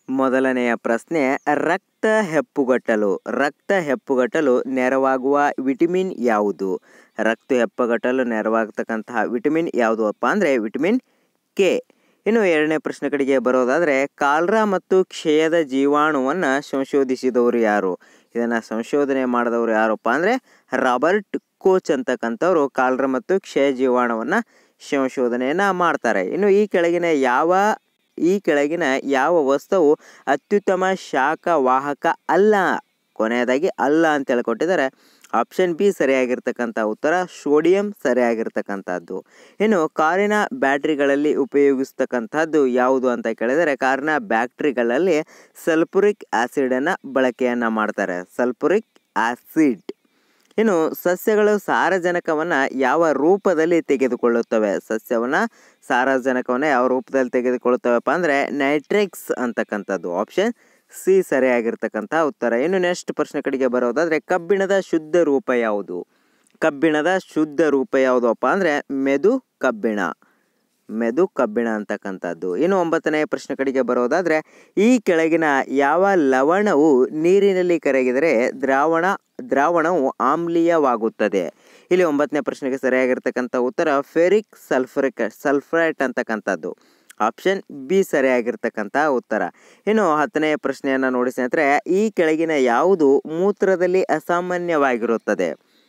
ಮೊದಲನೆಯ ಪ್ರಶ್ನೆ ರಕ್ತ ಹೆಪ್ಪುಗಟ್ಟಲು ರಕ್ತ ಹೆಪ್ಪುಗಟ್ಟಲು ನೆರವಾಗುವ ವಿಟಮಿನ್ ಯಾವುದು ರಕ್ತ ಹೆಪ್ಪುಗಟ್ಟಲು ನೆರವಾಗತಕ್ಕಂತಹ ವಿಟಮಿನ್ ಯಾವುದು ಅಪ್ಪ ಅಂದರೆ ವಿಟಮಿನ್ ಕೆ ಇನ್ನು ಎರಡನೇ ಪ್ರಶ್ನೆ ಕಡೆಗೆ ಬರೋದಾದರೆ ಕಾಲ್ರಾ ಮತ್ತು ಕ್ಷಯದ ಜೀವಾಣುವನ್ನು ಸಂಶೋಧಿಸಿದವರು ಯಾರು ಇದನ್ನು ಸಂಶೋಧನೆ ಮಾಡಿದವರು ಯಾರಪ್ಪ ಅಂದರೆ ರಾಬರ್ಟ್ ಕೋಚ್ ಅಂತಕ್ಕಂಥವ್ರು ಕಾಲ್ರಾ ಮತ್ತು ಕ್ಷಯ ಜೀವಾಣುವನ್ನು ಸಂಶೋಧನೆಯನ್ನು ಮಾಡ್ತಾರೆ ಇನ್ನು ಈ ಕೆಳಗಿನ ಯಾವ ಈ ಕೆಳಗಿನ ಯಾವ ವಸ್ತುವು ಅತ್ಯುತ್ತಮ ಶಾಖ ವಾಹಕ ಅಲ್ಲ ಕೊನೆಯದಾಗಿ ಅಲ್ಲ ಅಂತ ಹೇಳ್ಕೊಟ್ಟಿದ್ದಾರೆ ಆಪ್ಷನ್ ಬಿ ಸರಿಯಾಗಿರ್ತಕ್ಕಂಥ ಉತ್ತರ ಸೋಡಿಯಂ ಸರಿಯಾಗಿರ್ತಕ್ಕಂಥದ್ದು ಇನ್ನು ಕಾರಿನ ಬ್ಯಾಟ್ರಿಗಳಲ್ಲಿ ಉಪಯೋಗಿಸ್ತಕ್ಕಂಥದ್ದು ಯಾವುದು ಅಂತ ಕೇಳಿದರೆ ಕಾರಿನ ಬ್ಯಾಟ್ರಿಗಳಲ್ಲಿ ಸಲ್ಫುರಿಕ್ ಆ್ಯಸಿಡನ್ನು ಬಳಕೆಯನ್ನು ಮಾಡ್ತಾರೆ ಸಲ್ಫುರಿಕ್ ಆ್ಯಸಿಡ್ ಇನ್ನು ಸಸ್ಯಗಳು ಸಾರಜನಕವನ್ನು ಯಾವ ರೂಪದಲ್ಲಿ ತೆಗೆದುಕೊಳ್ಳುತ್ತವೆ ಸಸ್ಯವನ್ನು ಸಾರಜನಕವನ್ನು ಯಾವ ರೂಪದಲ್ಲಿ ತೆಗೆದುಕೊಳ್ಳುತ್ತವೆಪ್ಪ ಅಂದರೆ ನೈಟ್ರಿಕ್ಸ್ ಅಂತಕ್ಕಂಥದ್ದು ಆಪ್ಷನ್ ಸಿ ಸರಿಯಾಗಿರ್ತಕ್ಕಂಥ ಉತ್ತರ ಇನ್ನು ನೆಕ್ಸ್ಟ್ ಪ್ರಶ್ನೆ ಕಡೆಗೆ ಬರೋದಾದರೆ ಕಬ್ಬಿಣದ ಶುದ್ಧ ರೂಪ ಯಾವುದು ಕಬ್ಬಿಣದ ಶುದ್ಧ ರೂಪ ಯಾವುದಪ್ಪ ಅಂದರೆ ಮೆದು ಕಬ್ಬಿಣ ಮೆದು ಕಬ್ಬಿಣ ಅಂತಕ್ಕಂಥದ್ದು ಇನ್ನು ಒಂಬತ್ತನೇ ಪ್ರಶ್ನೆ ಕಡೆಗೆ ಬರೋದಾದರೆ ಈ ಕೆಳಗಿನ ಯಾವ ಲವಣವು ನೀರಿನಲ್ಲಿ ಕರಗಿದರೆ ದ್ರಾವಣ ದ್ರಾವಣವು ಆಮ್ಲೀಯವಾಗುತ್ತದೆ ಇಲ್ಲಿ ಒಂಬತ್ತನೇ ಪ್ರಶ್ನೆಗೆ ಸರಿಯಾಗಿರ್ತಕ್ಕಂಥ ಉತ್ತರ ಫೆರಿಕ್ ಸಲ್ಫರಿಕ್ ಸಲ್ಫ್ರೈಟ್ ಅಂತಕ್ಕಂಥದ್ದು ಆಪ್ಷನ್ ಬಿ ಸರಿಯಾಗಿರ್ತಕ್ಕಂಥ ಉತ್ತರ ಇನ್ನು ಹತ್ತನೇ ಪ್ರಶ್ನೆಯನ್ನು ನೋಡಿ ಸ್ನೇಹಿತರೆ ಈ ಕೆಳಗಿನ ಯಾವುದು ಮೂತ್ರದಲ್ಲಿ ಅಸಾಮಾನ್ಯವಾಗಿರುತ್ತದೆ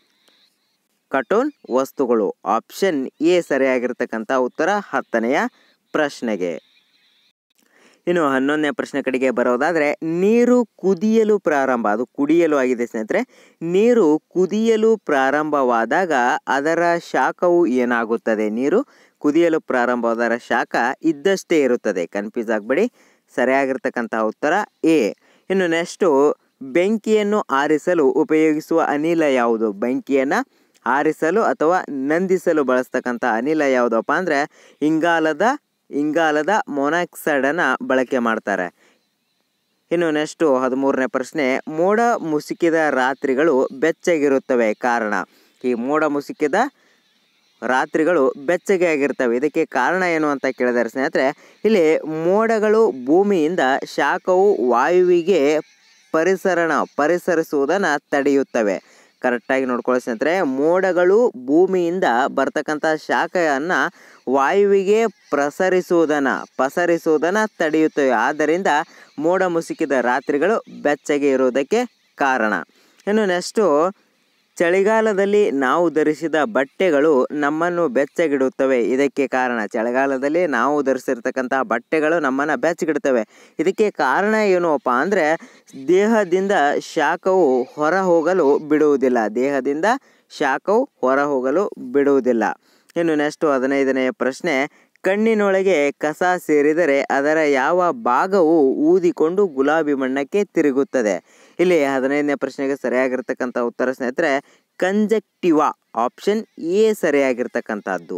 ಕಟೋನ್ ವಸ್ತುಗಳು ಆಪ್ಷನ್ ಎ ಸರಿಯಾಗಿರ್ತಕ್ಕಂಥ ಉತ್ತರ ಹತ್ತನೆಯ ಪ್ರಶ್ನೆಗೆ ಇನ್ನು ಹನ್ನೊಂದನೇ ಪ್ರಶ್ನೆ ಕಡೆಗೆ ಬರೋದಾದರೆ ನೀರು ಕುದಿಯಲು ಪ್ರಾರಂಭ ಅದು ಕುಡಿಯಲು ಆಗಿದೆ ಸ್ನೇಹಿತರೆ ನೀರು ಕುದಿಯಲು ಪ್ರಾರಂಭವಾದಾಗ ಅದರ ಶಾಖವು ಏನಾಗುತ್ತದೆ ನೀರು ಕುದಿಯಲು ಪ್ರಾರಂಭವಾದರ ಶಾಖ ಇದ್ದಷ್ಟೇ ಇರುತ್ತದೆ ಕನ್ಫ್ಯೂಸ್ ಆಗಬೇಡಿ ಸರಿಯಾಗಿರ್ತಕ್ಕಂತಹ ಉತ್ತರ ಎ ಇನ್ನು ನೆಕ್ಸ್ಟು ಬೆಂಕಿಯನ್ನು ಆರಿಸಲು ಉಪಯೋಗಿಸುವ ಅನಿಲ ಯಾವುದು ಬೆಂಕಿಯನ್ನು ಆರಿಸಲು ಅಥವಾ ನಂದಿಸಲು ಬಳಸ್ತಕ್ಕಂಥ ಅನಿಲ ಯಾವುದಪ್ಪ ಅಂದರೆ ಇಂಗಾಲದ ಇಂಗಾಲದ ಮೊನಾಕ್ಸೈಡನ್ನು ಬಳಕೆ ಮಾಡ್ತಾರೆ ಇನ್ನು ನೆಕ್ಸ್ಟು ಹದಿಮೂರನೇ ಪ್ರಶ್ನೆ ಮೋಡ ಮುಸುಕಿದ ರಾತ್ರಿಗಳು ಬೆಚ್ಚಗಿರುತ್ತವೆ ಕಾರಣ ಈ ಮೋಡ ಮುಸುಕಿದ ರಾತ್ರಿಗಳು ಬೆಚ್ಚಗೆ ಆಗಿರ್ತವೆ ಇದಕ್ಕೆ ಕಾರಣ ಏನು ಅಂತ ಕೇಳಿದರೆ ಸ್ನೇಹಿತರೆ ಇಲ್ಲಿ ಮೋಡಗಳು ಭೂಮಿಯಿಂದ ಶಾಖವು ವಾಯುವಿಗೆ ಪರಿಸರಣ ಪರಿಸರಿಸುವುದನ್ನು ತಡೆಯುತ್ತವೆ ಕರೆಕ್ಟಾಗಿ ನೋಡ್ಕೊಳ್ಳಿ ಸ್ನೇಹಿತರೆ ಮೋಡಗಳು ಭೂಮಿಯಿಂದ ಬರ್ತಕ್ಕಂಥ ಶಾಖವನ್ನು ವಾಯುವಿಗೆ ಪ್ರಸರಿಸುವುದನ್ನು ಪಸರಿಸುವುದನ್ನು ತಡೆಯುತ್ತವೆ ಆದ್ದರಿಂದ ಮೋಡ ಮುಸುಕಿದ ರಾತ್ರಿಗಳು ಬೆಚ್ಚಗೆ ಇರುವುದಕ್ಕೆ ಕಾರಣ ಇನ್ನು ನೆಕ್ಸ್ಟು ಚಳಿಗಾಲದಲ್ಲಿ ನಾವು ಧರಿಸಿದ ಬಟ್ಟೆಗಳು ನಮ್ಮನ್ನು ಬೆಚ್ಚಗಿಡುತ್ತವೆ ಇದಕ್ಕೆ ಕಾರಣ ಚಳಿಗಾಲದಲ್ಲಿ ನಾವು ಧರಿಸಿರ್ತಕ್ಕಂತಹ ಬಟ್ಟೆಗಳು ನಮ್ಮನ್ನು ಬೆಚ್ಚಗಿಡುತ್ತವೆ ಇದಕ್ಕೆ ಕಾರಣ ಏನಪ್ಪ ಅಂದರೆ ದೇಹದಿಂದ ಶಾಖವು ಹೊರ ಹೋಗಲು ಬಿಡುವುದಿಲ್ಲ ದೇಹದಿಂದ ಶಾಖವು ಹೊರ ಹೋಗಲು ಬಿಡುವುದಿಲ್ಲ ಇನ್ನು ನೆಕ್ಸ್ಟು ಹದಿನೈದನೆಯ ಪ್ರಶ್ನೆ ಕಣ್ಣಿನೊಳಗೆ ಕಸ ಸೇರಿದರೆ ಅದರ ಯಾವ ಭಾಗವು ಊದಿಕೊಂಡು ಗುಲಾಬಿ ಬಣ್ಣಕ್ಕೆ ತಿರುಗುತ್ತದೆ ಇಲ್ಲಿ ಹದಿನೈದನೇ ಪ್ರಶ್ನೆಗೆ ಸರಿಯಾಗಿರ್ತಕ್ಕಂಥ ಉತ್ತರ ಸ್ನೇಹಿತರೆ ಕಂಜಕ್ಟಿವಾ ಆಪ್ಷನ್ ಎ ಸರಿಯಾಗಿರ್ತಕ್ಕಂಥದ್ದು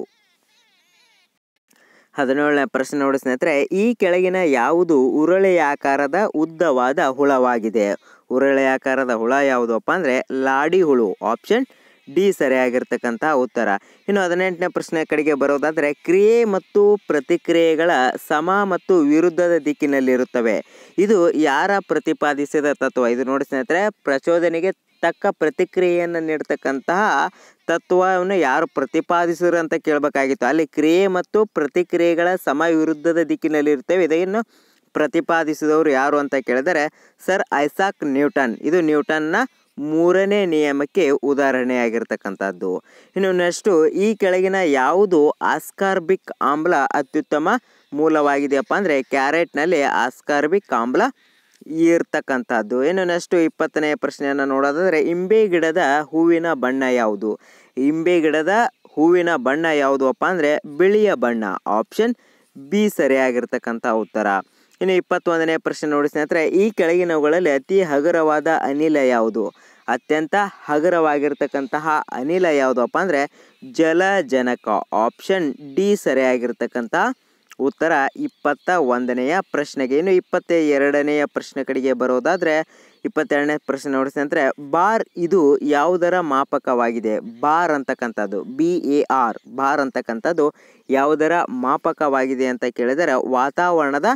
ಹದಿನೇಳನೇ ಪ್ರಶ್ನೆ ನೋಡಿ ಸ್ನೇಹಿತರೆ ಈ ಕೆಳಗಿನ ಯಾವುದು ಉರುಳೆಯಾಕಾರದ ಉದ್ದವಾದ ಹುಳವಾಗಿದೆ ಉರುಳೆಯಾಕಾರದ ಹುಳ ಯಾವುದಪ್ಪ ಅಂದರೆ ಲಾಡಿ ಹುಳು ಆಪ್ಷನ್ ಡಿ ಸರಿಯಾಗಿರ್ತಕ್ಕಂಥ ಉತ್ತರ ಇನ್ನು ಹದಿನೆಂಟನೇ ಪ್ರಶ್ನೆ ಕಡೆಗೆ ಬರೋದಾದರೆ ಕ್ರಿಯೆ ಮತ್ತು ಪ್ರತಿಕ್ರಿಯೆಗಳ ಸಮ ಮತ್ತು ವಿರುದ್ಧದ ದಿಕ್ಕಿನಲ್ಲಿರುತ್ತವೆ ಇದು ಯಾರ ಪ್ರತಿಪಾದಿಸಿದ ತತ್ವ ಇದು ನೋಡಿ ಸ್ನೇಹಿತರೆ ಪ್ರಚೋದನೆಗೆ ತಕ್ಕ ಪ್ರತಿಕ್ರಿಯೆಯನ್ನು ನೀಡ್ತಕ್ಕಂತಹ ತತ್ವವನ್ನು ಯಾರು ಪ್ರತಿಪಾದಿಸಿದ್ರು ಅಂತ ಕೇಳಬೇಕಾಗಿತ್ತು ಅಲ್ಲಿ ಕ್ರಿಯೆ ಮತ್ತು ಪ್ರತಿಕ್ರಿಯೆಗಳ ಸಮ ವಿರುದ್ಧದ ದಿಕ್ಕಿನಲ್ಲಿರುತ್ತವೆ ಇದನ್ನು ಪ್ರತಿಪಾದಿಸಿದವರು ಯಾರು ಅಂತ ಕೇಳಿದರೆ ಸರ್ ಐಸಾಕ್ ನ್ಯೂಟನ್ ಇದು ನ್ಯೂಟನ್ನ ಮೂರನೇ ನಿಯಮಕ್ಕೆ ಉದಾಹರಣೆಯಾಗಿರ್ತಕ್ಕಂಥದ್ದು ಇನ್ನು ನೆಕ್ಸ್ಟು ಈ ಕೆಳಗಿನ ಯಾವುದು ಆಸ್ಕಾರ್ಬಿಕ್ ಆಮ್ಲ ಅತ್ಯುತ್ತಮ ಮೂಲವಾಗಿದೆಯಪ್ಪ ಅಂದರೆ ಕ್ಯಾರೆಟ್ನಲ್ಲಿ ಆಸ್ಕಾರ್ಬಿಕ್ ಆಮ್ಲ ಇರ್ತಕ್ಕಂಥದ್ದು ಇನ್ನು ನೆಕ್ಸ್ಟು ಇಪ್ಪತ್ತನೇ ಪ್ರಶ್ನೆಯನ್ನು ನೋಡೋದಾದರೆ ಇಂಬೆ ಗಿಡದ ಹೂವಿನ ಬಣ್ಣ ಯಾವುದು ಇಂಬೆ ಗಿಡದ ಹೂವಿನ ಬಣ್ಣ ಯಾವುದು ಅಪ್ಪ ಅಂದರೆ ಬಿಳಿಯ ಬಣ್ಣ ಆಪ್ಷನ್ ಬಿ ಸರಿಯಾಗಿರ್ತಕ್ಕಂಥ ಉತ್ತರ ಇನ್ನು ಇಪ್ಪತ್ತೊಂದನೇ ಪ್ರಶ್ನೆ ನೋಡಿ ಸ್ನೇಹಿತರೆ ಈ ಕೆಳಗಿನವುಗಳಲ್ಲಿ ಅತಿ ಹಗುರವಾದ ಅನಿಲ ಯಾವುದು ಅತ್ಯಂತ ಹಗುರವಾಗಿರ್ತಕ್ಕಂತಹ ಅನಿಲ ಯಾವುದಪ್ಪ ಅಂದರೆ ಜಲಜನಕ ಆಪ್ಷನ್ ಡಿ ಸರಿಯಾಗಿರ್ತಕ್ಕಂಥ ಉತ್ತರ ಇಪ್ಪತ್ತ ಒಂದನೆಯ ಪ್ರಶ್ನೆಗೆ ಇನ್ನು ಇಪ್ಪತ್ತ ಎರಡನೆಯ ಪ್ರಶ್ನೆ ಕಡೆಗೆ ಬರೋದಾದರೆ ಇಪ್ಪತ್ತೆರಡನೇ ಪ್ರಶ್ನೆ ನೋಡಿ ಸ್ನೇಹಿತರೆ ಬಾರ್ ಇದು ಯಾವುದರ ಮಾಪಕವಾಗಿದೆ ಬಾರ್ ಅಂತಕ್ಕಂಥದ್ದು ಬಿ ಎ ಆರ್ ಬಾರ್ ಅಂತಕ್ಕಂಥದ್ದು ಯಾವುದರ ಮಾಪಕವಾಗಿದೆ ಅಂತ ಕೇಳಿದರೆ ವಾತಾವರಣದ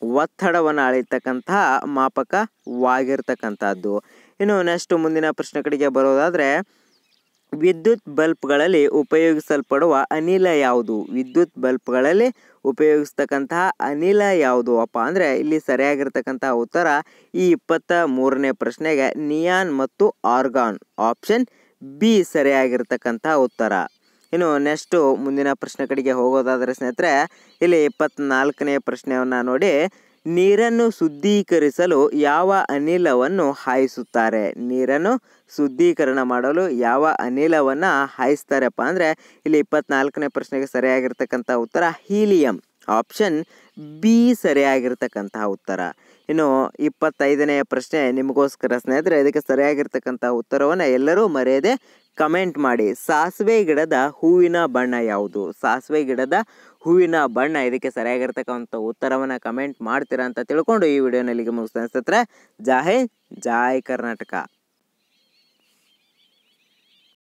ಒತ್ತಡವನ್ನು ಅಳಿತಕ್ಕಂತಹ ಮಾಪಕವಾಗಿರ್ತಕ್ಕಂಥದ್ದು ಇನ್ನು ನೆಕ್ಸ್ಟ್ ಮುಂದಿನ ಪ್ರಶ್ನೆ ಕಡೆಗೆ ಬರೋದಾದರೆ ವಿದ್ಯುತ್ ಬಲ್ಬ್ಗಳಲ್ಲಿ ಉಪಯೋಗಿಸಲ್ಪಡುವ ಅನಿಲ ಯಾವುದು ವಿದ್ಯುತ್ ಬಲ್ಬ್ಗಳಲ್ಲಿ ಉಪಯೋಗಿಸ್ತಕ್ಕಂತಹ ಅನಿಲ ಯಾವುದು ಅಪ್ಪ ಅಂದರೆ ಇಲ್ಲಿ ಸರಿಯಾಗಿರ್ತಕ್ಕಂತಹ ಉತ್ತರ ಈ ಇಪ್ಪತ್ತ ಮೂರನೇ ಪ್ರಶ್ನೆಗೆ ನಿಯಾನ್ ಮತ್ತು ಆರ್ಗಾನ್ ಆಪ್ಷನ್ ಬಿ ಸರಿಯಾಗಿರ್ತಕ್ಕಂತಹ ಉತ್ತರ ಇನ್ನು ನೆಕ್ಸ್ಟು ಮುಂದಿನ ಪ್ರಶ್ನೆ ಕಡೆಗೆ ಹೋಗೋದಾದರೆ ಸ್ನೇಹಿತರೆ ಇಲ್ಲಿ ಇಪ್ಪತ್ನಾಲ್ಕನೇ ಪ್ರಶ್ನೆಯನ್ನು ನೋಡಿ ನೀರನ್ನು ಶುದ್ಧೀಕರಿಸಲು ಯಾವ ಅನಿಲವನ್ನು ಹಾಯಿಸುತ್ತಾರೆ ನೀರನ್ನು ಶುದ್ಧೀಕರಣ ಮಾಡಲು ಯಾವ ಅನಿಲವನ್ನು ಹಾಯಿಸ್ತಾರಪ್ಪ ಅಂದರೆ ಇಲ್ಲಿ ಇಪ್ಪತ್ನಾಲ್ಕನೇ ಪ್ರಶ್ನೆಗೆ ಸರಿಯಾಗಿರ್ತಕ್ಕಂಥ ಉತ್ತರ ಹೀಲಿಯಂ ಆಪ್ಷನ್ ಬಿ ಸರಿಯಾಗಿರ್ತಕ್ಕಂತಹ ಉತ್ತರ ಇನ್ನು ಇಪ್ಪತ್ತೈದನೆಯ ಪ್ರಶ್ನೆ ನಿಮಗೋಸ್ಕರ ಸ್ನೇಹಿತರೆ ಇದಕ್ಕೆ ಸರಿಯಾಗಿರ್ತಕ್ಕಂಥ ಉತ್ತರವನ್ನು ಎಲ್ಲರೂ ಮರೆಯದೆ ಕಮೆಂಟ್ ಮಾಡಿ ಸಾಸಿವೆ ಗಿಡದ ಹೂವಿನ ಬಣ್ಣ ಯಾವುದು ಸಾಸಿವೆ ಗಿಡದ ಹೂವಿನ ಬಣ್ಣ ಇದಕ್ಕೆ ಸರಿಯಾಗಿರ್ತಕ್ಕಂಥ ಉತ್ತರವನ್ನು ಕಮೆಂಟ್ ಮಾಡ್ತೀರಾ ಅಂತ ತಿಳ್ಕೊಂಡು ಈ ವಿಡಿಯೋನಲ್ಲಿಗೆ ಮುಗಿಸ್ತೇನೆ ಸ್ನೇಹಿತರೆ ಜೈ ಹಿಂದ್ ಜೈ ಕರ್ನಾಟಕ